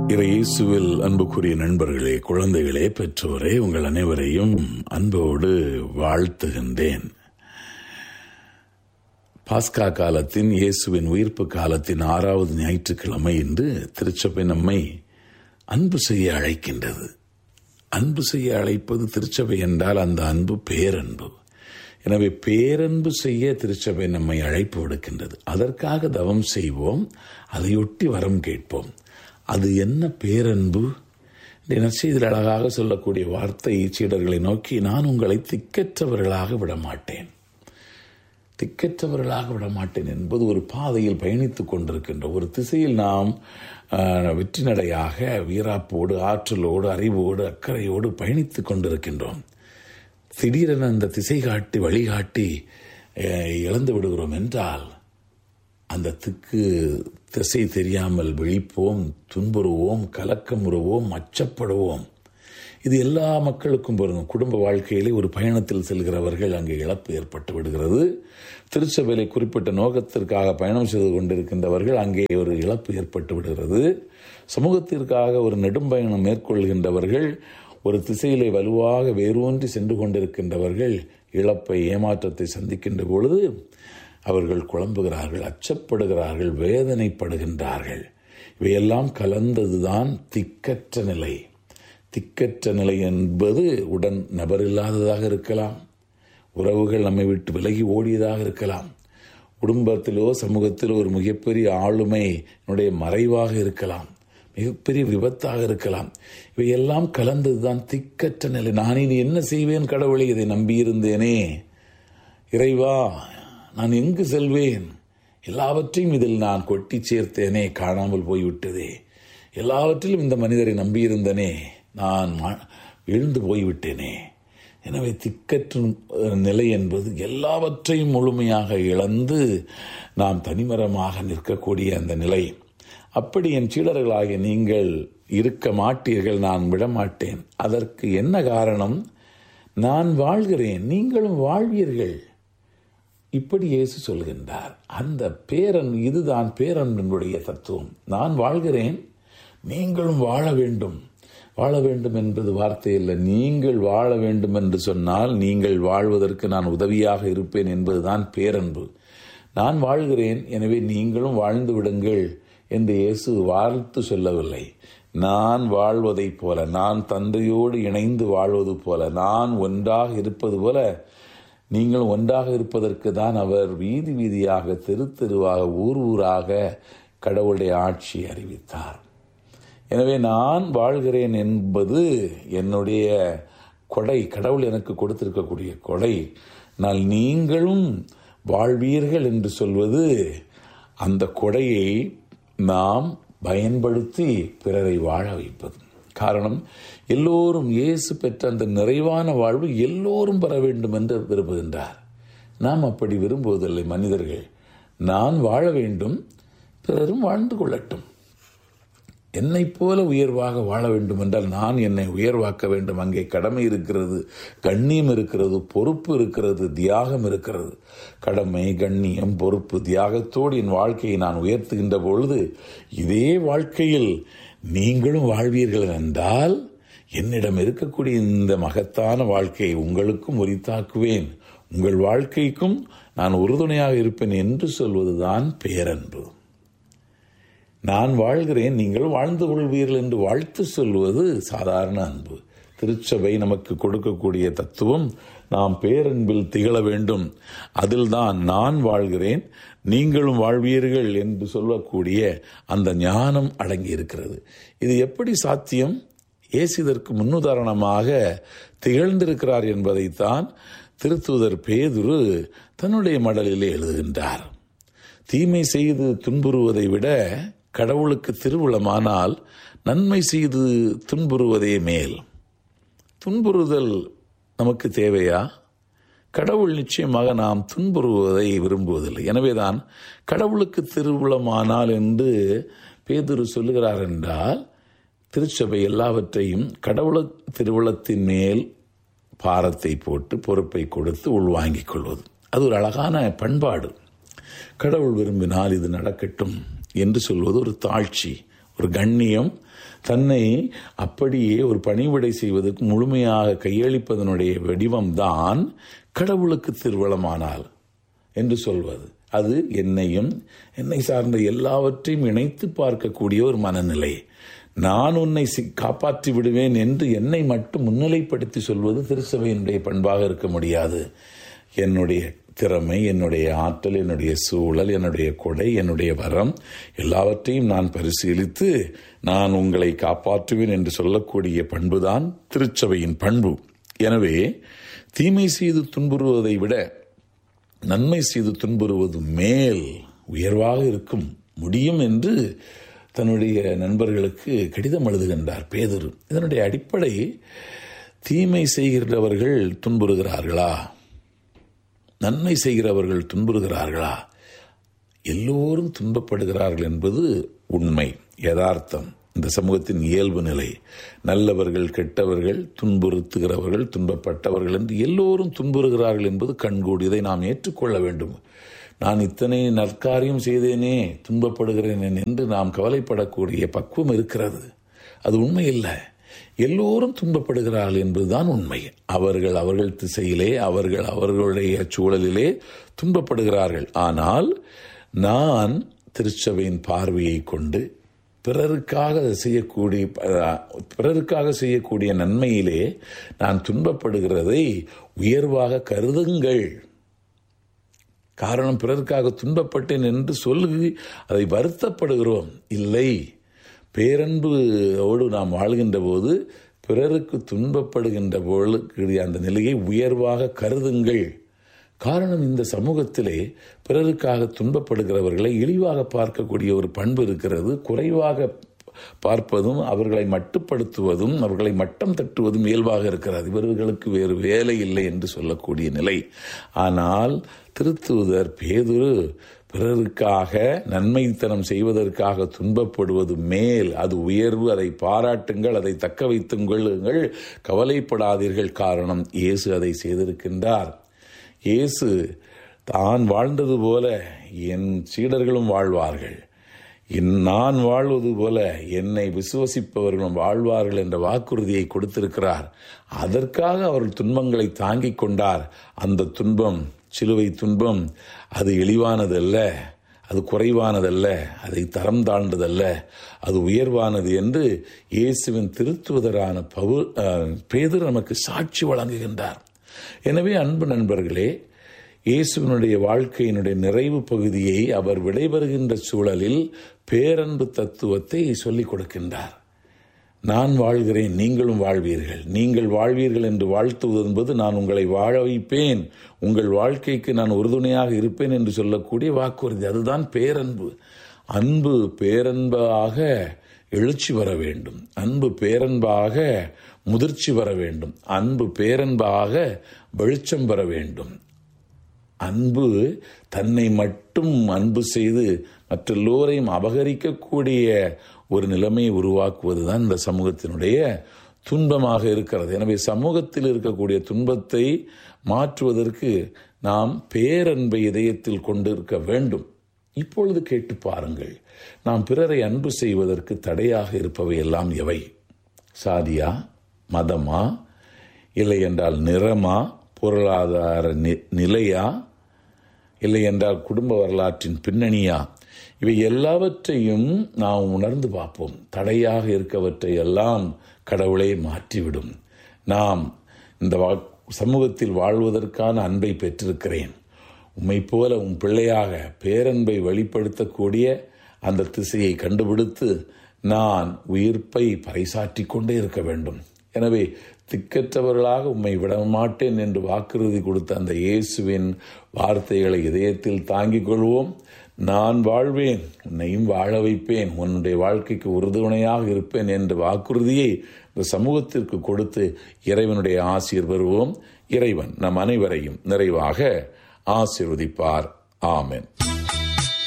இயேசுவில் அன்புக்குரிய நண்பர்களே குழந்தைகளே பெற்றோரே உங்கள் அனைவரையும் அன்போடு வாழ்த்துகின்றேன் பாஸ்கா காலத்தின் இயேசுவின் உயிர்ப்பு காலத்தின் ஆறாவது ஞாயிற்றுக்கிழமை இன்று திருச்சபை நம்மை அன்பு செய்ய அழைக்கின்றது அன்பு செய்ய அழைப்பது திருச்சபை என்றால் அந்த அன்பு பேரன்பு எனவே பேரன்பு செய்ய திருச்சபை நம்மை அழைப்பு விடுக்கின்றது அதற்காக தவம் செய்வோம் அதையொட்டி வரம் கேட்போம் அது என்ன பேரன்பு நற்செய்தியில் அழகாக சொல்லக்கூடிய வார்த்தை சீடர்களை நோக்கி நான் உங்களை திக்கற்றவர்களாக விடமாட்டேன் திக்கற்றவர்களாக விடமாட்டேன் என்பது ஒரு பாதையில் பயணித்துக் கொண்டிருக்கின்ற ஒரு திசையில் நாம் வெற்றி நடையாக வீராப்போடு ஆற்றலோடு அறிவோடு அக்கறையோடு பயணித்துக் கொண்டிருக்கின்றோம் திடீரென அந்த திசை காட்டி வழிகாட்டி இழந்து விடுகிறோம் என்றால் அந்த திக்கு திசை தெரியாமல் விழிப்போம் துன்புறுவோம் கலக்கமுறுவோம் அச்சப்படுவோம் இது எல்லா மக்களுக்கும் பொருந்தும் குடும்ப வாழ்க்கையிலே ஒரு பயணத்தில் செல்கிறவர்கள் அங்கே இழப்பு ஏற்பட்டு விடுகிறது திருச்சபையிலே குறிப்பிட்ட நோக்கத்திற்காக பயணம் செய்து கொண்டிருக்கின்றவர்கள் அங்கே ஒரு இழப்பு ஏற்பட்டு விடுகிறது சமூகத்திற்காக ஒரு நெடும் பயணம் மேற்கொள்கின்றவர்கள் ஒரு திசையிலே வலுவாக வேரூன்றி சென்று கொண்டிருக்கின்றவர்கள் இழப்பை ஏமாற்றத்தை சந்திக்கின்ற பொழுது அவர்கள் குழம்புகிறார்கள் அச்சப்படுகிறார்கள் வேதனைப்படுகின்றார்கள் இவையெல்லாம் கலந்ததுதான் திக்கற்ற நிலை திக்கற்ற நிலை என்பது உடன் நபரில்லாததாக இருக்கலாம் உறவுகள் நம்மை விட்டு விலகி ஓடியதாக இருக்கலாம் குடும்பத்திலோ சமூகத்திலோ ஒரு மிகப்பெரிய ஆளுமை என்னுடைய மறைவாக இருக்கலாம் மிகப்பெரிய விபத்தாக இருக்கலாம் இவையெல்லாம் கலந்ததுதான் திக்கற்ற நிலை நான் இனி என்ன செய்வேன் கடவுளை இதை நம்பியிருந்தேனே இறைவா நான் எங்கு செல்வேன் எல்லாவற்றையும் இதில் நான் கொட்டி சேர்த்தேனே காணாமல் போய்விட்டதே எல்லாவற்றிலும் இந்த மனிதரை நம்பியிருந்தனே நான் எழுந்து போய்விட்டேனே எனவே திக்கற்றும் நிலை என்பது எல்லாவற்றையும் முழுமையாக இழந்து நாம் தனிமரமாக நிற்கக்கூடிய அந்த நிலை அப்படி என் சீடர்களாகிய நீங்கள் இருக்க மாட்டீர்கள் நான் விடமாட்டேன் அதற்கு என்ன காரணம் நான் வாழ்கிறேன் நீங்களும் வாழ்வீர்கள் இப்படி இயேசு சொல்கின்றார் அந்த பேரன் இதுதான் பேரன்பினுடைய தத்துவம் நான் வாழ்கிறேன் நீங்களும் வாழ வேண்டும் வாழ வேண்டும் என்பது வார்த்தை இல்லை நீங்கள் வாழ வேண்டும் என்று சொன்னால் நீங்கள் வாழ்வதற்கு நான் உதவியாக இருப்பேன் என்பதுதான் பேரன்பு நான் வாழ்கிறேன் எனவே நீங்களும் வாழ்ந்து விடுங்கள் என்று இயேசு வாழ்த்து சொல்லவில்லை நான் வாழ்வதைப் போல நான் தந்தையோடு இணைந்து வாழ்வது போல நான் ஒன்றாக இருப்பது போல நீங்களும் ஒன்றாக இருப்பதற்கு தான் அவர் வீதி வீதியாக தெரு தெருவாக ஊர் ஊராக கடவுளுடைய ஆட்சி அறிவித்தார் எனவே நான் வாழ்கிறேன் என்பது என்னுடைய கொடை கடவுள் எனக்கு கொடுத்திருக்கக்கூடிய கொடை நான் நீங்களும் வாழ்வீர்கள் என்று சொல்வது அந்த கொடையை நாம் பயன்படுத்தி பிறரை வாழ வைப்பது காரணம் எல்லோரும் இயேசு பெற்ற அந்த நிறைவான வாழ்வு எல்லோரும் பெற வேண்டும் என்று விரும்புகின்றார் நாம் அப்படி விரும்புவதில்லை மனிதர்கள் நான் வாழ வேண்டும் பிறரும் வாழ்ந்து கொள்ளட்டும் என்னை போல உயர்வாக வாழ வேண்டும் என்றால் நான் என்னை உயர்வாக்க வேண்டும் அங்கே கடமை இருக்கிறது கண்ணியம் இருக்கிறது பொறுப்பு இருக்கிறது தியாகம் இருக்கிறது கடமை கண்ணியம் பொறுப்பு தியாகத்தோடு என் வாழ்க்கையை நான் உயர்த்துகின்ற பொழுது இதே வாழ்க்கையில் நீங்களும் வாழ்வீர்கள் என்றால் என்னிடம் இருக்கக்கூடிய இந்த மகத்தான வாழ்க்கையை உங்களுக்கும் உரித்தாக்குவேன் உங்கள் வாழ்க்கைக்கும் நான் உறுதுணையாக இருப்பேன் என்று சொல்வதுதான் பேரன்பு நான் வாழ்கிறேன் நீங்கள் வாழ்ந்து கொள்வீர்கள் என்று வாழ்த்து சொல்வது சாதாரண அன்பு திருச்சபை நமக்கு கொடுக்கக்கூடிய தத்துவம் நாம் பேரன்பில் திகழ வேண்டும் அதில்தான் நான் வாழ்கிறேன் நீங்களும் வாழ்வீர்கள் என்று சொல்லக்கூடிய அந்த ஞானம் அடங்கி இருக்கிறது இது எப்படி சாத்தியம் ஏசு இதற்கு முன்னுதாரணமாக திகழ்ந்திருக்கிறார் என்பதைத்தான் திருத்துதர் பேதுரு தன்னுடைய மடலிலே எழுதுகின்றார் தீமை செய்து துன்புறுவதை விட கடவுளுக்கு திருவுளமானால் நன்மை செய்து துன்புறுவதே மேல் துன்புறுதல் நமக்கு தேவையா கடவுள் நிச்சயமாக நாம் துன்புறுவதை விரும்புவதில்லை எனவேதான் கடவுளுக்கு திருவுளமானால் என்று பேதுரு சொல்லுகிறார் என்றால் திருச்சபை எல்லாவற்றையும் கடவுள திருவுளத்தின் மேல் பாரத்தை போட்டு பொறுப்பை கொடுத்து உள்வாங்கிக் கொள்வது அது ஒரு அழகான பண்பாடு கடவுள் விரும்பினால் இது நடக்கட்டும் என்று சொல்வது ஒரு தாழ்ச்சி ஒரு கண்ணியம் தன்னை அப்படியே ஒரு பணிவிடை செய்வதற்கு முழுமையாக கையளிப்பதனுடைய வடிவம்தான் கடவுளுக்கு திருவளமானால் என்று சொல்வது அது என்னையும் என்னை சார்ந்த எல்லாவற்றையும் இணைத்து பார்க்கக்கூடிய ஒரு மனநிலை நான் உன்னை காப்பாற்றி விடுவேன் என்று என்னை மட்டும் முன்னிலைப்படுத்தி சொல்வது திருச்சபையினுடைய பண்பாக இருக்க முடியாது என்னுடைய திறமை என்னுடைய ஆற்றல் என்னுடைய சூழல் என்னுடைய கொடை என்னுடைய வரம் எல்லாவற்றையும் நான் பரிசீலித்து நான் உங்களை காப்பாற்றுவேன் என்று சொல்லக்கூடிய பண்புதான் திருச்சபையின் பண்பு எனவே தீமை செய்து துன்புறுவதை விட நன்மை செய்து துன்புறுவது மேல் உயர்வாக இருக்கும் முடியும் என்று தன்னுடைய நண்பர்களுக்கு கடிதம் எழுதுகின்றார் பேதரு இதனுடைய அடிப்படை தீமை செய்கிறவர்கள் துன்புறுகிறார்களா நன்மை செய்கிறவர்கள் துன்புறுகிறார்களா எல்லோரும் துன்பப்படுகிறார்கள் என்பது உண்மை யதார்த்தம் இந்த சமூகத்தின் இயல்பு நிலை நல்லவர்கள் கெட்டவர்கள் துன்புறுத்துகிறவர்கள் துன்பப்பட்டவர்கள் என்று எல்லோரும் துன்புறுகிறார்கள் என்பது கண்கூடி இதை நாம் ஏற்றுக்கொள்ள வேண்டும் நான் இத்தனை நற்காரியம் செய்தேனே துன்பப்படுகிறேன் என்று நாம் கவலைப்படக்கூடிய பக்குவம் இருக்கிறது அது உண்மை இல்லை எல்லோரும் துன்பப்படுகிறார்கள் என்பதுதான் உண்மை அவர்கள் அவர்கள் திசையிலே அவர்கள் அவர்களுடைய சூழலிலே துன்பப்படுகிறார்கள் ஆனால் நான் திருச்சபையின் பார்வையை கொண்டு பிறருக்காக செய்யக்கூடிய பிறருக்காக செய்யக்கூடிய நன்மையிலே நான் துன்பப்படுகிறதை உயர்வாக கருதுங்கள் காரணம் பிறருக்காக துன்பப்பட்டேன் என்று சொல்லி அதை வருத்தப்படுகிறோம் இல்லை பேரன்போடு நாம் வாழ்கின்ற போது பிறருக்கு துன்பப்படுகின்ற பொழுது அந்த நிலையை உயர்வாக கருதுங்கள் காரணம் இந்த சமூகத்திலே பிறருக்காக துன்பப்படுகிறவர்களை இழிவாக பார்க்கக்கூடிய ஒரு பண்பு இருக்கிறது குறைவாக பார்ப்பதும் அவர்களை மட்டுப்படுத்துவதும் அவர்களை மட்டம் தட்டுவதும் இயல்பாக இருக்கிறது இவர்களுக்கு வேறு வேலை இல்லை என்று சொல்லக்கூடிய நிலை ஆனால் திருத்தூதர் பேதுரு பிறருக்காக நன்மைத்தனம் செய்வதற்காக துன்பப்படுவது மேல் அது உயர்வு அதை பாராட்டுங்கள் அதை தக்க வைத்துக் கொள்ளுங்கள் கவலைப்படாதீர்கள் காரணம் இயேசு அதை செய்திருக்கின்றார் இயேசு தான் வாழ்ந்தது போல என் சீடர்களும் வாழ்வார்கள் நான் வாழ்வது போல என்னை விசுவசிப்பவர்களும் வாழ்வார்கள் என்ற வாக்குறுதியை கொடுத்திருக்கிறார் அதற்காக அவர்கள் துன்பங்களை தாங்கிக் கொண்டார் அந்த துன்பம் சிலுவை துன்பம் அது இழிவானதல்ல அது குறைவானதல்ல அதை தரம் தாழ்ந்ததல்ல அது உயர்வானது என்று இயேசுவின் திருத்துவதரான பவு பேதர் நமக்கு சாட்சி வழங்குகின்றார் எனவே அன்பு நண்பர்களே இயேசுவினுடைய வாழ்க்கையினுடைய நிறைவு பகுதியை அவர் விடைபெறுகின்ற சூழலில் பேரன்பு தத்துவத்தை சொல்லிக் கொடுக்கின்றார் நான் வாழ்கிறேன் நீங்களும் வாழ்வீர்கள் நீங்கள் வாழ்வீர்கள் என்று வாழ்த்துவது என்பது நான் உங்களை வாழ வைப்பேன் உங்கள் வாழ்க்கைக்கு நான் உறுதுணையாக இருப்பேன் என்று சொல்லக்கூடிய வாக்குறுதி அதுதான் பேரன்பு அன்பு பேரன்பாக எழுச்சி வர வேண்டும் அன்பு பேரன்பாக முதிர்ச்சி வர வேண்டும் அன்பு பேரன்பாக வெளிச்சம் வர வேண்டும் அன்பு தன்னை மட்டும் அன்பு செய்து மற்றெல்லோரையும் அபகரிக்கக்கூடிய ஒரு நிலைமையை உருவாக்குவதுதான் இந்த சமூகத்தினுடைய துன்பமாக இருக்கிறது எனவே சமூகத்தில் இருக்கக்கூடிய துன்பத்தை மாற்றுவதற்கு நாம் பேரன்பை இதயத்தில் கொண்டிருக்க வேண்டும் இப்பொழுது கேட்டு பாருங்கள் நாம் பிறரை அன்பு செய்வதற்கு தடையாக இருப்பவை எல்லாம் எவை சாதியா மதமா இல்லை என்றால் நிறமா பொருளாதார நிலையா இல்லை என்றால் குடும்ப வரலாற்றின் பின்னணியா இவை எல்லாவற்றையும் நாம் உணர்ந்து பார்ப்போம் தடையாக இருக்கவற்றை எல்லாம் கடவுளை மாற்றிவிடும் நாம் இந்த சமூகத்தில் வாழ்வதற்கான அன்பை பெற்றிருக்கிறேன் உம்மை போல உன் பிள்ளையாக பேரன்பை வெளிப்படுத்தக்கூடிய அந்த திசையை கண்டுபிடித்து நான் உயிர்ப்பை பறைசாற்றி கொண்டே இருக்க வேண்டும் எனவே திக்கற்றவர்களாக உம்மை விடமாட்டேன் என்று வாக்குறுதி கொடுத்த அந்த இயேசுவின் வார்த்தைகளை இதயத்தில் தாங்கிக் கொள்வோம் நான் வாழ்வேன் உன்னையும் வாழ வைப்பேன் உன்னுடைய வாழ்க்கைக்கு உறுதுணையாக இருப்பேன் என்ற வாக்குறுதியை இந்த சமூகத்திற்கு கொடுத்து இறைவனுடைய ஆசீர் பெறுவோம் இறைவன் நம் அனைவரையும் நிறைவாக ஆசீர்வதிப்பார் ஆமென்